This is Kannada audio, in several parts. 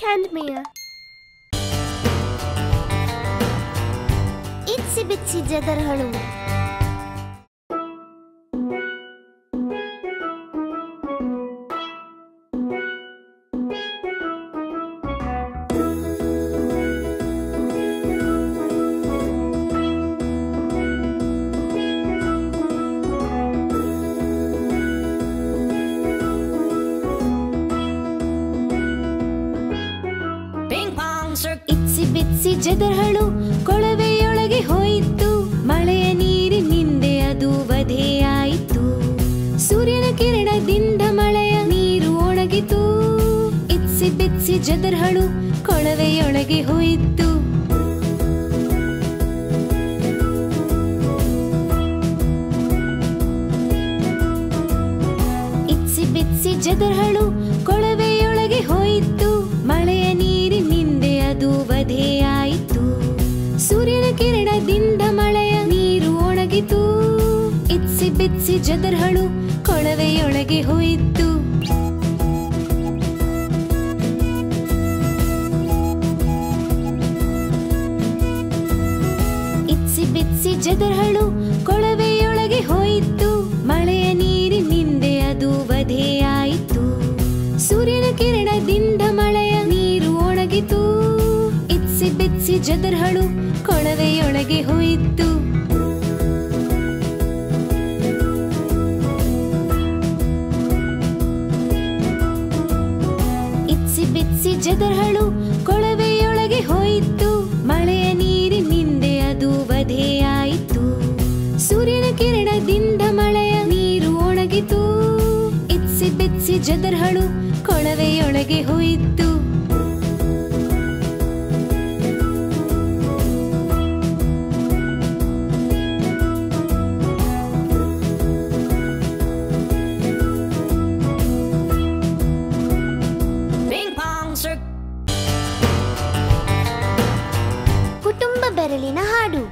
hand meer. ಇತ್ಸಿ ಬಿತ್ಸಿ ಜದರ್ಗಳು ಇತ್ಸಿ ಬಿತ್ಸಿ ಜದರ್ಹಳು ಕೊಳವೆಯೊಳಗೆ ಹೋಯಿತು ಮಳೆಯ ನೀರಿನಿಂದೆ ಅದು ವಧೆಯಾಯಿತು ಸೂರ್ಯನ ಕಿರಣದಿಂದ ಮಳೆಯ ನೀರು ಒಣಗಿತು ಇತ್ಸಿ ಬಿತ್ಸಿ ಜದರ್ಹಳು ಕೊಳವೆಯೊಳಗೆ ಹೋಯಿತು ಇತ್ಸಿ ಬಿತ್ಸಿ ಜದರ್ಹಳು ಕೊಳವೆಯೊಳಗೆ ಹೋಯಿತು ಮಳೆಯ ನೀರಿನಿಂದೆ ಅದು ವಧೆಯಾಯಿತು ಸೂರ್ಯನ ಕಿರಣದಿಂದ ಮಳೆಯ ನೀರು ಒಣಗಿತು ಇತ್ಸಿ ಬಿತ್ಸಿ ಜದರ್ಹಳು ಕೊಳವೆಯೊಳಗೆ ಹೋಯಿತು ಇತ್ಸಿ ಬಿತ್ಸಿ ಜದರ್ಹಳು ಕೊಳವೆಯೊಳಗೆ ಹೋಯಿತು ಮಳೆಯ ನೀರಿನಿಂದೆ ಅದು ವಧೆಯಾಯಿತು ಸೂರ್ಯನ ಕಿರಣದಿಂದ ಮಳೆಯ ನೀರು ಒಣಗಿತು ಇತ್ಸಿ ಬಿತ್ಸಿ ಜದರ್ಹಳು ಕೊಳವೆಯೊಳಗೆ ಹೋಯಿತು ಇತ್ಸಿ ಬಿತ್ಸಿ ಜದರ್ಹಳು ಕೊಳವೆಯೊಳಗೆ ಹೋಯಿತು ಮಳೆಯ ನೀರಿನಿಂದೆ ಅದು ವಧೆಯಾಯಿತು ಸೂರ್ಯನ ಕಿರಣದಿಂದ ಮಳೆಯ ನೀರು ಒಣಗಿತು ಇತ್ಸಿ ಬಿತ್ಸಿ ಜದರ್ಹಳು ಕೊಳವೆಯೊಳಗೆ ಹೋಯಿತು ಕುಟುಂಬ ಬೆರಳಿನ ಹಾಡು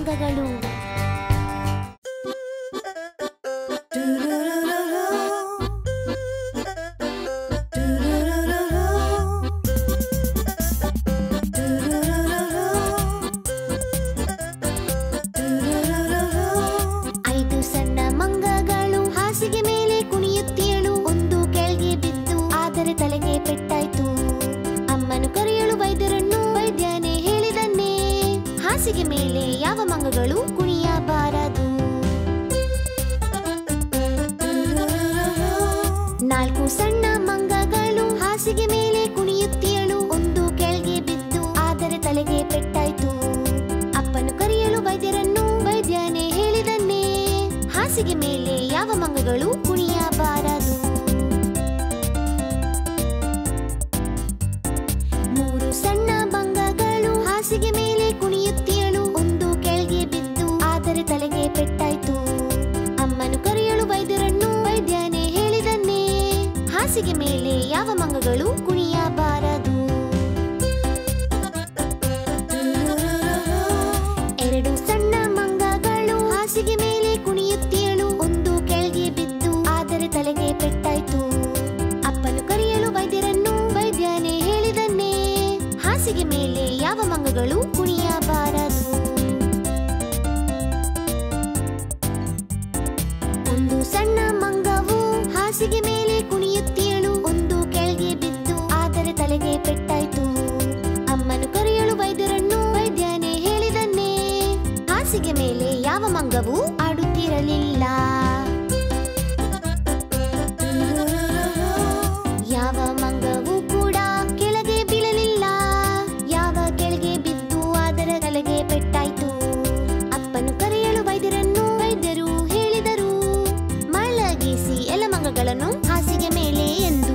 ಮಂಗಗಳು ಐದು ಸಣ್ಣ ಮಂಗಗಳು ಹಾಸಿಗೆ ಮೇಲೆ ಕುಣಿಯುತ್ತೇಳು ಒಂದು ಕೆಳಗೆ ಬಿದ್ದು ಆದರೆ ತಲೆಗೆ ಪೆಟ್ಟಾಯ್ತು ಅಮ್ಮನು ಕರೆಯಲು ವೈದ್ಯರನ್ನು ವೈದ್ಯನೇ ಹೇಳಿದನ್ನೇ ಹಾಸಿಗೆ ಮೇಲೆ ಯಾವ ಮಂಗಗಳು ಕುಣಿಯಬಾರದು ನಾಲ್ಕು ಸಣ್ಣ ಮಂಗಗಳು ಹಾಸಿಗೆ ಮೇಲೆ ಕುಣಿಯುತ್ತೇಳು ಒಂದು ಕೆಳಗೆ ಬಿದ್ದು ಆದರೆ ತಲೆಗೆ ಪೆಟ್ಟಾಯ್ತು ಅಪ್ಪನು ಕರೆಯಲು ವೈದ್ಯರನ್ನು ವೈದ್ಯನೇ ಹೇಳಿದನ್ನೇ ಹಾಸಿಗೆ ಮೇಲೆ ಯಾವ ಮಂಗಗಳು ಕುಣಿಯಬಾರದು ಮೂರು ಸಣ್ಣ ಮಂಗಗಳು ಹಾಸಿಗೆ ಮೇಲೆ ಕುಣಿಯುತ್ತೇಳು ಒಂದು ಕೆಳಗೆ ಬಿದ್ದು ಆದರೆ ತಲೆಗೆ ಪೆಟ್ಟಾಯ್ತು ಅಮ್ಮನು ಕರೆಯಲು ವೈದ್ಯರನ್ನು ವೈದ್ಯನೇ ಹೇಳಿದನ್ನೇ ಹಾಸಿಗೆ ಮೇಲೆ ಯಾವ ಮಂಗಗಳು ಕುಣಿಯಬಾರದು ಎರಡು ಸಣ್ಣ ಮಂಗಗಳು ಹಾಸಿಗೆ ಮೇಲೆ ಕುಣಿಯುತ್ತೇಳು ಒಂದು ಕೆಳಗೆ ಬಿದ್ದು ಆದರೆ ತಲೆಗೆ ಪೆಟ್ಟಾಯ್ತು ಅಪ್ಪನು ಕರೆಯಲು ವೈದ್ಯರನ್ನು ವೈದ್ಯನೇ ಹೇಳಿದನ್ನೇ ಹಾಸಿಗೆ ಮೇಲೆ ಯಾವ ಮಂಗಗಳು ಕುಣಿಯಬಾರದು ಒಂದು ಸಣ್ಣ ಮಂಗವು ಹಾಸಿಗೆ ಮೇಲೆ ಕುಣಿಯುತ್ತೇಳು ಒಂದು ಕೆಳಗೆ ಬಿದ್ದು ಆದರೆ ತಲೆಗೆ ಪೆಟ್ಟಾಯ್ತು ಅಮ್ಮನು ಕರೆಯಲು ವೈದ್ಯರನ್ನು ವೈದ್ಯನೇ ಹೇಳಿದನ್ನೇ ಹಾಸಿಗೆ ಮೇಲೆ ಯಾವ ಮಂಗವು ಆಡುತ್ತಿರಲಿಲ್ಲ ಯಾವ ಮಂಗವು ಕೂಡ ಕೆಳಗೆ ಬೀಳಲಿಲ್ಲ ಯಾವ ಕೆಳಗೆ ಬಿದ್ದು ಅದರ ತಲೆಗೆ ಪೆಟ್ಟಾಯ್ತು ಅಪ್ಪನು ಕರೆಯಲು ವೈದ್ಯರನ್ನು ವೈದ್ಯರು ಹೇಳಿದರು ಮಲಗಿಸಿ ಎಲ್ಲ ಮಂಗಗಳನ್ನು ಹಾಸಿಗೆ ಮೇಲೆ ಎಂದು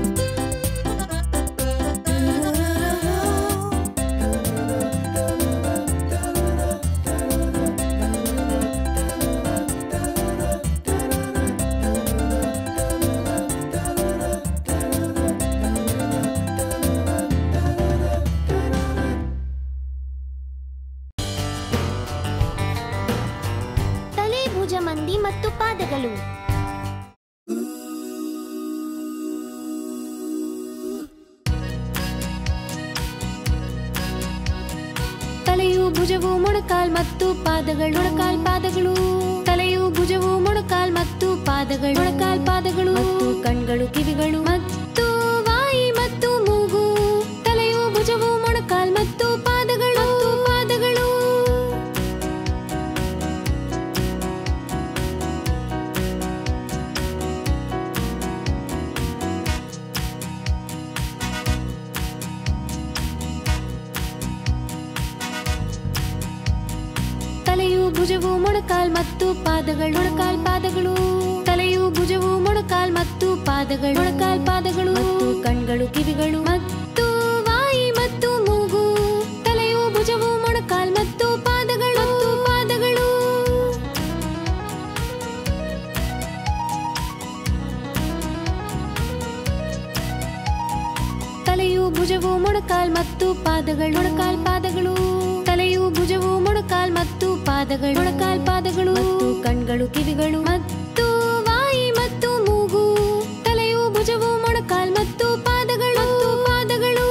ತಲೆ ಭುಜ ಮಂದಿ ಮತ್ತು ಪಾದಗಳು ತಲೆಯು ಭುಜವು ಮೊಣಕಾಲ್ ಮತ್ತು ಪಾದಗಳು ಮೊಣಕಾಲ್ ಪಾದಗಳು ತಲೆಯು ಭುಜವು ಮೊಣಕಾಲ್ ಮತ್ತು ಪಾದಗಳು ಮೊಣಕಾಲ್ ಪಾದಗಳು ಮತ್ತು ಕಣ್ಗಳು ಕಿವಿಗಳು ಮತ್ತು ವಾಯಿ ಮತ್ತು ಮೂಗು ತಲೆಯು ಭುಜವು ಮೊಣಕಾಲ್ ಮತ್ತು ಪಾದಗಳು ಮತ್ತು ಪಾದಗಳು ತಲೆಯು ಭುಜವು ಮೊಣಕಾಲ್ ಮತ್ತು ಪಾದಗಳು ಮೊಣಕಾಲ್ ಪಾದಗಳು ತಲೆಯು ಭುಜವು ಮೊಣಕಾಲ್ ಮತ್ತು ಪಾದಗಳು ಮೊಣಕಾಲ್ ಪಾದಗಳು ಮತ್ತು ಕಣ್ಗಳು ಕಿವಿಗಳು ಮತ್ತು ವಾಯಿ ಮತ್ತು ಮೂಗು ತಲೆಯು ಭುಜವು ಮೊಣಕಾಲ್ ಮತ್ತು ಪಾದಗಳು ಮತ್ತು ಪಾದಗಳು ತಲೆಯು ಭುಜವು ಮೊಣಕಾಲ್ ಮತ್ತು ಪಾದಗಳು ಮೊಣಕಾಲ್ ಪಾದಗಳು ತಲೆಯು ಭುಜವು ಮೊಣಕಾಲ್ ಮತ್ತು ಪಾದಗಳು ಮೊಣಕಾಲ್ ಪಾದಗಳು ಮತ್ತು ಕಣ್ಗಳು ಕಿವಿಗಳು ಮತ್ತು ವಾಯಿ ಮತ್ತು ಮೂಗು ತಲೆಯು ಭುಜವು ಮೊಣಕಾಲ್ ಮತ್ತು ಪಾದಗಳು ಮತ್ತು ಪಾದಗಳು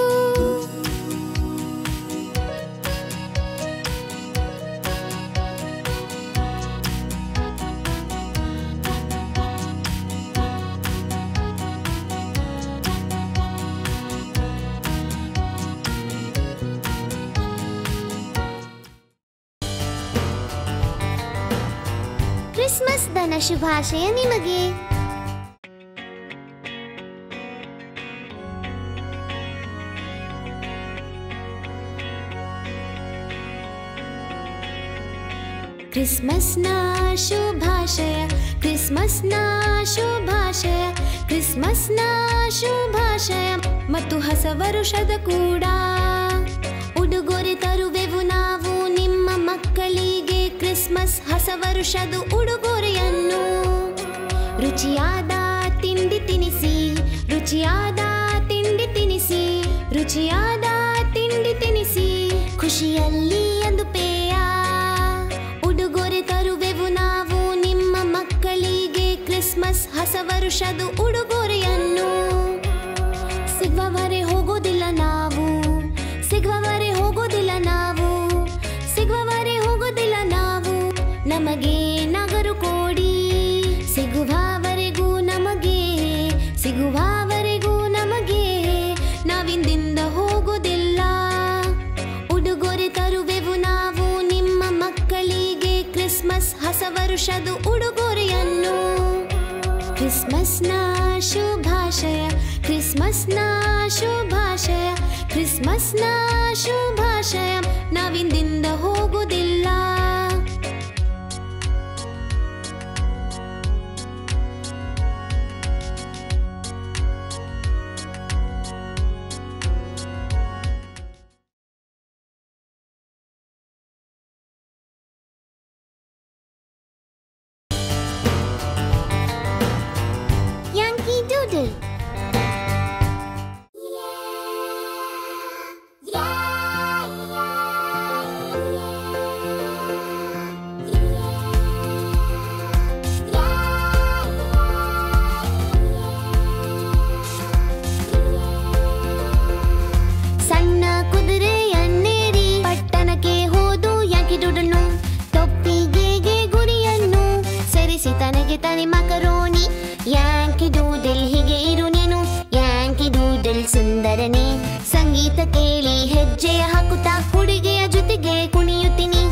ಕ್ರಿಸ್ಮಸ್ ದನ ಶುಭಾಶಯ ನಿಮಗೆ ಕ್ರಿಸ್ಮಸ್ನ ಶುಭಾಶಯ ಕ್ರಿಸ್ಮಸ್ನ ಶುಭಾಶಯ ಕ್ರಿಸ್ಮಸ್ನ ಶುಭಾಶಯ ಮತ್ತು ಹೊಸ ವರುಷದ ಕೂಡ ಉಡುಗೊರೆ ತರುವೆವು ನಾವು ನಿಮ್ಮ ಮಕ್ಕಳಿಗೆ ಕ್ರಿಸ್ಮಸ್ ಹೊಸ ವರುಷದ ಉಡುಗೊರೆಯನ್ನು ರುಚಿಯಾದ ತಿಂಡಿ ತಿನಿಸಿ ರುಚಿಯಾದ ತಿಂಡಿ ತಿನಿಸಿ ರುಚಿಯಾದ ತಿಂಡಿ ತಿನಿಸಿ ಖುಷಿಯಲ್ಲಿ ಒಂದು ಪೇಯ ವರ್ಷದ ಉಡುಗೊರೆಯನ್ನು ಸಿಗುವವರೆ ಹೋಗೋದಿಲ್ಲ ನಾವು ಸಿಗುವವರೆ ಹೋಗೋದಿಲ್ಲ ನಾವು ಸಿಗುವವರೆ ಹೋಗೋದಿಲ್ಲ ನಾವು ನಮಗೆ ನಗರು ಕೊಡಿ ಸಿಗುವವರೆಗೂ ನಮಗೆ ಸಿಗುವವರೆಗೂ ನಮಗೆ ನಾವಿಂದಿಂದ ಹೋಗೋದಿಲ್ಲ ಉಡುಗೊರೆ ತರುವೆವು ನಾವು ನಿಮ್ಮ ಮಕ್ಕಳಿಗೆ ಕ್ರಿಸ್ಮಸ್ ಹೊಸ ವರುಷದ ಉಡುಗೊರೆಯನ್ನು ಕ್ರಿಸ್ಮಸ್ನ ಶುಭಾಶಯ ಕ್ರಿಸ್ಮಸ್ನ ಶುಭಾಶಯ ಕ್ರಿಸ್ಮಸ್ನ ಶುಭಾಶಯ ನಾವಿಂದಿಂದ ಹೋಗುವುದಿಲ್ಲ ಯಾಂಕಿ ಡೂಡಲ್ ಸಣ್ಣ ಕುದುರೆಯನ್ನೇರಿ ಪಟ್ಟಣಕ್ಕೆ ಹೋದು ಯಾಕೆ ದುಡನು ತೊಪ್ಪಿಗೆಗೆ ಗುರಿಯನ್ನು ಸರಿಸಿ ತನಗೆ ತನಿ ಮಕರೋನಿ ಯಾಂಕಿ ಡೂಡಲ್ ಹೀಗೆ ಇರು ನೀನು ಯಾಂಕಿ ಡೂಡಲ್ ಸುಂದರನೇ ಸಂಗೀತ ಕೇಳಿ ಹೆಜ್ಜೆಯ ಹಾಕುತ್ತಾ ಹುಡುಗಿಯ ಜೊತೆಗೆ ಕುಣಿಯುತ್ತೀನಿ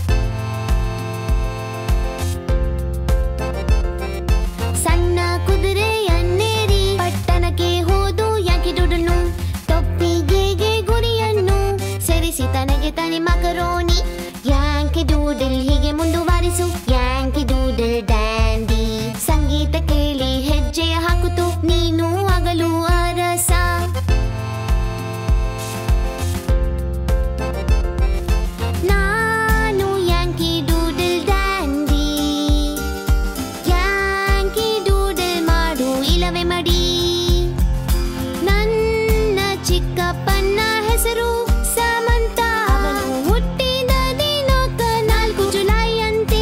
ಸಣ್ಣ ಕುದುರೆಯನ್ನೇರಿ ಪಟ್ಟಣಕ್ಕೆ ಹೋದು ಯಾಕೆ ದುಡನು ತೊಪ್ಪಿಗೆಗೆ ಗುರಿಯನ್ನು ಸರಿಸಿ ತನಗೆ ತನಿ ಮಕರೋನಿ ಯಾಂಕಿ ಡೂಡಲ್ ಹೀಗೆ ಮುಂದುವರಿಸು ಯಾಂಕಿ ಡೂಡಲ್ ಡ್ಯಾಂಡಿ ಸಂಗೀತ ಕೇಳಿ ಹೆಜ್ಜೆಯ ಹಾಕುತ್ತು ನೀನು ಆಗಲು ಅರಸ ನಾನು ಯಾಂಕಿ ಡೂಡಲ್ ಡ್ಯಾಂಡಿ ಯಾಂಕಿ ಡೂಡಲ್ ಮಾಡು ಇಲ್ಲವೇ ಮಡಿ ನನ್ನ ಚಿಕ್ಕಪ್ಪನ ಹೆಸರು ಸಮಂತ ಅವನು ಹುಟ್ಟಿದ ದಿನಾಂಕ ನಾಲ್ಕು ಜುಲೈ ಅಂತೆ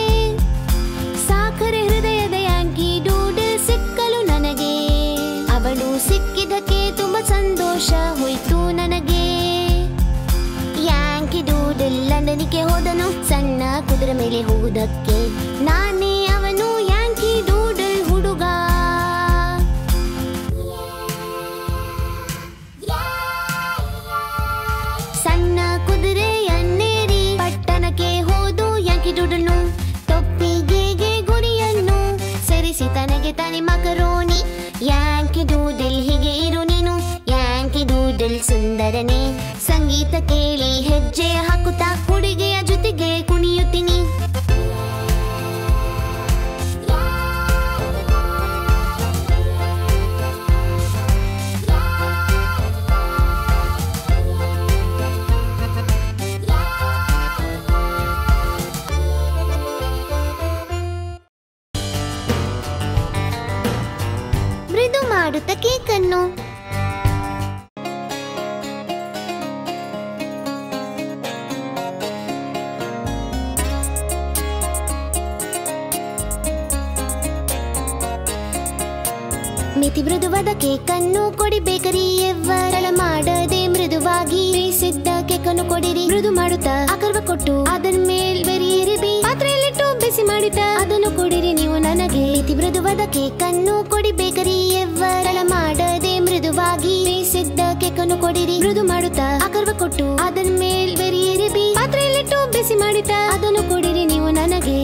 ಸಾಕರೆ ಹೃದಯದ ಯಾಂಕಿ ಡೂಡಲ್ ಸಿಕ್ಕಲು ನನಗೆ ಅವಳು ಸಿಕ್ಕಿದ್ದಕ್ಕೆ ತುಂಬಾ ಸಂತೋಷ ಹೋಯ್ತು ನನಗೆ ಯಾಂಕಿ ಡೂಡಲ್ ಲಂಡನಿಗೆ ಹೋದನು ಸಣ್ಣ ಕುದುರೆ ಮೇಲೆ ಹೋಗುವುದಕ್ಕೆ ನಾನೇ ಅವನು ಯಾಂಕಿ ಡೂಡಲ್ ಹುಡುಗ ಸಣ್ಣ ಕುದುರೆಯನ್ನೇರಿ ಪಟ್ಟಣಕ್ಕೆ ಹೋದು ಯಾಂಕಿ ಡೂಡಲ್ನು ತೊಪ್ಪಿಗೆಗೆ ಗುರಿಯನ್ನು ಸರಿಸಿ ತನಗೆ ತನಿ ಮಕರೋನಿ ಯಾಂಕಿ ಡೂಡಲ್ ಹೀಗೆ ಇರು ನೀನು ಯಾಂಕಿ ಡೂಡಲ್ ಸುಂದರನೇ ಸಂಗೀತ ಕೇಳಿ ಹೆಜ್ಜೆಯ ಹಾಕುತ್ತಾ ಹುಡುಗಿಯ ಜೊತೆಗೆ ಕುಣಿಯುತ್ತೀನಿ ಮೃದು ಮಾಡುತ್ತ ಕೇಕನ್ನು ಮಿತಿ ಮೃದುವಾದ ಕೇಕನ್ನು ಕೊಡಿ ಬೇಕರಿ ಎವ್ವರಳ ಮಾಡದೆ ಮೃದುವಾಗಿ ಬೇಯಿಸಿದ್ದ ಕೇಕನ್ನು ಕೊಡಿರಿ ಮೃದು ಮಾಡುತ್ತಾ ಆಕರ್ವ ಕೊಟ್ಟು ಅದರ ಮೇಲ್ ಬೆರಿಯಿರಿಬಿ ಪಾತ್ರೆಯಲ್ಲಿಟ್ಟು ಬಿಸಿ ಮಾಡಿದ್ದ ಅದನ್ನು ಕೊಡಿರಿ ನೀವು ನನಗೆ ಮಿತಿ ಮೃದುವಾದ ಕೇಕನ್ನು ಕೊಡಿ ಬೇಕರಿ ಎವ್ವರಳ ಮಾಡದೆ ಮೃದುವಾಗಿ ಬೇಯಿಸಿದ್ದ ಕೇಕನ್ನು ಕೊಡಿರಿ ಮೃದು ಮಾಡುತ್ತಾ ಆಕರ್ವ ಕೊಟ್ಟು ಅದರ ಮೇಲ್ ಬೆರಿಯಿರಿಬಿ ಪಾತ್ರೆಯಲ್ಲಿಟ್ಟು ಬಿಸಿ ಮಾಡಿದ್ದ ಅದನ್ನು ಕೊಡಿರಿ ನೀವು ನನಗೆ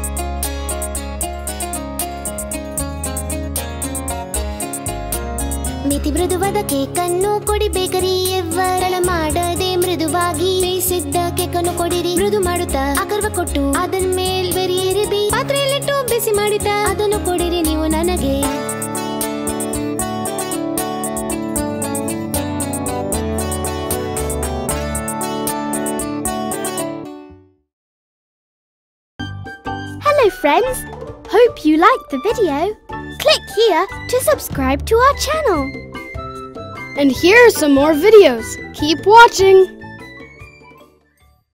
ಮಿತಿ ಮೃದುವಾದ ಕೇಕನ್ನು ಕೊಡಿ ಬೇಕರಿ ಎವ್ವರಳ ಮಾಡದೆ ಮೃದುವಾಗಿ ಬೇಯಿಸಿದ್ದ ಕೇಕನ್ನು ಕೊಡಿರಿ ಮೃದು ಮಾಡುತ್ತಾ ಆಕರ್ವ ಕೊಟ್ಟು ಅದರ ಮೇಲ್ ಬೆರಿಯಿರಿಬಿ ಪಾತ್ರೆಯಲ್ಲಿಟ್ಟು ಬಿಸಿ ಮಾಡಿದ್ದ ಅದನ್ನು ಕೊಡಿರಿ ನೀವು ನನಗೆ Hello, friends! Hope you liked the video. Click here to subscribe to our channel. And here are some more videos. Keep watching.